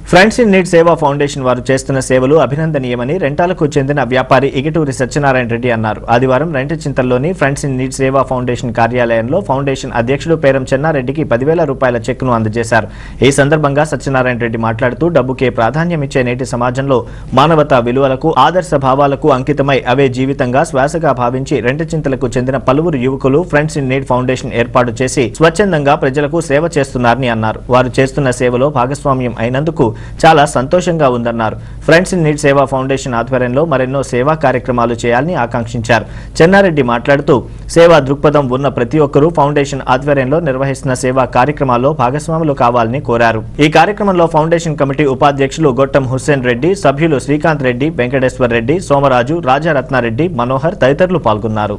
friends in need Seva foundation వారు చేస్తున్న సేవలు అభినందనీయమని రెంటాలకు చెందిన వ్యాపారి ఇగటూరి సత్యనారాయణ రెడ్డి అన్నారు ఆదివారం రెంట చింతల్లోని friends in need Seva foundation కార్యాలయంలో ఫౌండేషన్ అధ్యక్షుడు పేరం చెన్నారెడ్డికి పదివేల రూపాయల చెక్కును అందజేశారు ఈ సందర్భంగా సత్యనారాయణ రెడ్డి మాట్లాడుతూ డబ్బుకే ప్రాధాన్యం ఇచ్చే నేటి సమాజంలో మానవతా విలువలకు ఆదర్శ భావాలకు అంకితమై అవే జీవితంగా శ్వాసగా భావించి రెంట చింతలకు చెందిన పలువురు యువకులు ఫ్రెండ్స్ ఇన్ నీడ్ ఫౌండేషన్ ఏర్పాటు చేసి స్వచ్ఛందంగా ప్రజలకు సేవ చేస్తున్నారని అన్నారు వారు చేస్తున్న సేవలో భాగస్వామ్యం అయినందుకు చాలా సంతోషంగా ఉందన్నారు friends in need Seva foundation ఆధ్వర్యంలో మరెన్నో సేవా కార్యక్రమాలు చేయాలని ఆకాంక్షించారు చెన్నారెడ్డి మాట్లాడుతూ సేవా దృక్పథం ఉన్న ప్రతి ఒక్కరూ ఫౌండేషన్ ఆధ్వర్యంలో నిర్వహిస్తున్న సేవా కార్యక్రమాల్లో భాగస్వాములు కావాలని కోరారు ఈ కార్యక్రమంలో ఫౌండేషన్ కమిటీ ఉపాధ్యక్షులు గొట్టం హుస్సేన్ రెడ్డి సభ్యులు శ్రీకాంత్ రెడ్డి వెంకటేశ్వర్ రెడ్డి సోమరాజు రాజారత్నారెడ్డి మనోహర్ తదితరులు పాల్గొన్నారు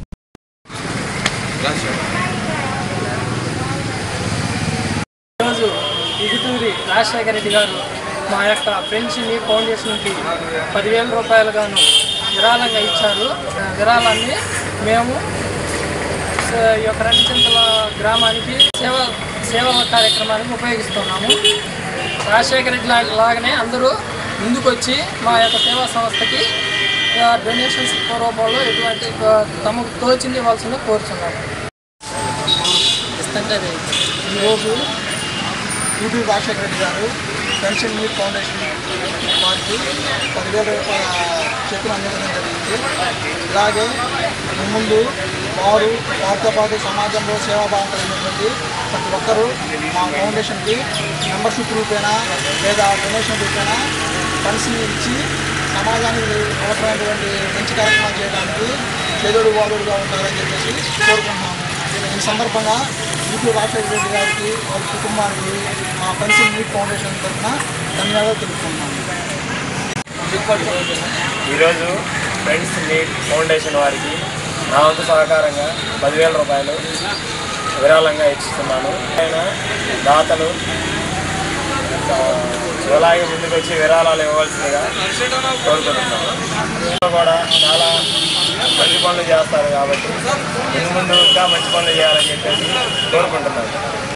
ఈరోజు ఇగుతూరి రాజశేఖర రెడ్డి గారు మా యొక్క ఫ్రెండ్స్ నీ ఫౌండేషన్కి పదివేల రూపాయలు గాను విరాళంగా ఇచ్చారు ఆ విరాళాన్ని మేము స- ఈ యొక్క రణచింతల గ్రామానికి సేవ సేవల కార్యక్రమానికి ఉపయోగిస్తున్నాము రాజశేఖర రెడ్డి లా- లాగానే అందరూ ముందుకొచ్చి మా యొక్క సేవా సంస్థకి ఆ, డొనేషన్స్ రూపంలో ఎటువంటి ఆ, తమకు తోచింది ఇవ్వాల్సిందో కోరుతున్నాము ఇస్తుంటే ఈరోజు యూట్యూబ్ రాజశేఖర రెడ్డి గారు పెన్షన్ నీట్ ఫౌండేషన్ వారికి పదివేల రూపాయల చెక్కును అందించడం జరిగింది ఇలాగే ముందు వారు వారితో పాటు సమాజంలో సేవాభావం కలిగినటువంటి ప్రతి ఒక్కరూ మా ఫౌండేషన్కి మెంబర్షిప్ రూపేణా లేదా డొనేషన్ రూపేణా ఫండ్స్ని ఇచ్చి సమాజానికి అవసరమైనటువంటి మంచి కార్యక్రమాలు చేయడానికి చేదోడు వాదుడుగా ఉంటారని చెప్పేసి కోరుకుంటున్నాము ఈ సందర్భంగా యూపీ రాజశేఖర రెడ్డి గారికి వారి కుటుంబానికి మా పెన్షన్ నీట్ ఫౌండేషన్ తరఫున ధన్యవాదాలు తెలుపుతున్నాను ఈరోజు ఫ్రెండ్స్ నీట్ ఫౌండేషన్ వారికి నా వంతు సహకారంగా పదివేల రూపాయలు విరాళంగా ఇస్తున్నాను ఆయన దాతలు ఆ, ఇలాగే ముందుకు వచ్చి విరాళాలు ఇవ్వవలసిందిగా కోరుకుంటున్నాను ఇందులో కూడా చాలా మంచి పనులు చేస్తారు కాబట్టి ముందు ముందు ఇంకా మంచి పనులు చేయాలని చెప్పేసి కోరుకుంటున్నాను